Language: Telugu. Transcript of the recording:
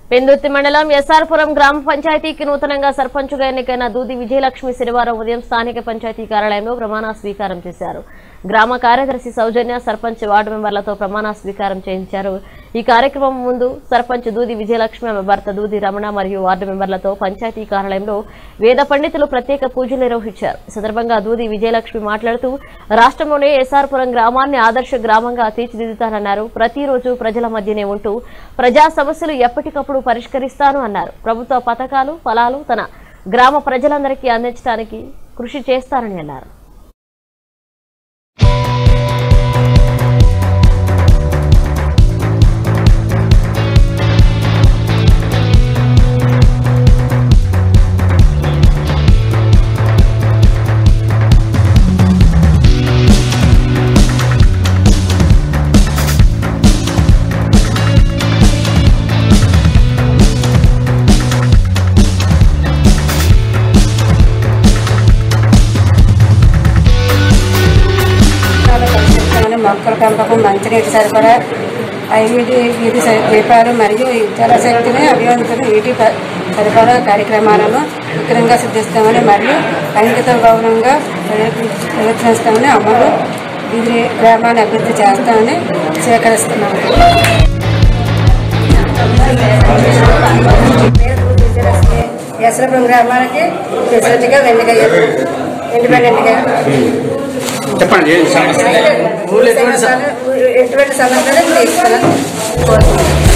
పెందుర్తి మండలం ఎస్ఆర్పురం గ్రామ పంచాయతీకి నూతనంగా సర్పంచుగా ఎన్నికైన దూది విజయలక్ష్మి శనివారం ఉదయం స్థానిక పంచాయతీ కార్యాలయంలో ప్రమాణ స్వీకారం చేశారు గ్రామ కార్యదర్శి సౌజన్య సర్పంచ్ వార్డు మెంబర్లతో ప్రమాణ స్వీకారం చేయించారు ఈ కార్యక్రమం ముందు సర్పంచ్ దూది విజయలక్ష్మి ఆమె భర్త దూది రమణ మరియు వార్డు మెంబర్లతో పంచాయతీ కార్యాలయంలో వేద పండితులు ప్రత్యేక పూజలు నిర్వహించారు ఈ సందర్భంగా దూది విజయలక్ష్మి మాట్లాడుతూ రాష్ట్రంలోనే ఎస్ఆర్పురం గ్రామాన్ని ఆదర్శ గ్రామంగా తీర్చిదిద్దుతానన్నారు ప్రతిరోజు ప్రజల మధ్యనే ఉంటూ ప్రజా సమస్యలు ఎప్పటికప్పుడు పరిష్కరిస్తాను అన్నారు ప్రభుత్వ పథకాలు ఫలాలు తన గ్రామ ప్రజలందరికీ అందించడానికి కృషి చేస్తారని అన్నారు చాలా పరిశుభ్రమైన మొక్కల పెంపకం మంచినీటి సరఫరా ఐదు వీధి స- దీపాలు మరియు జలశక్తిని అభివంతులు నీటి ప- సరఫరా కార్యక్రమాలను విగ్రహంగా సిద్ధిస్తామని మరియు అంకిత గౌరవంగా ప్రయత్నిస్తామని అమలు ఇది గ్రామాన్ని అభివృద్ధి చేస్తామని స్వీకరిస్తున్నాము యశ్వరపురం గ్రామానికి ప్రెసిడెంట్గా ఎన్నికయ్యారు ఇండిపెండెంట్గా చెప్పండి ఏం సమస్య ఊళ్ళో ఎటువంటి స- ఎటువంటి సమస్యలు తీసుకోవాలని కోరుతున్నాను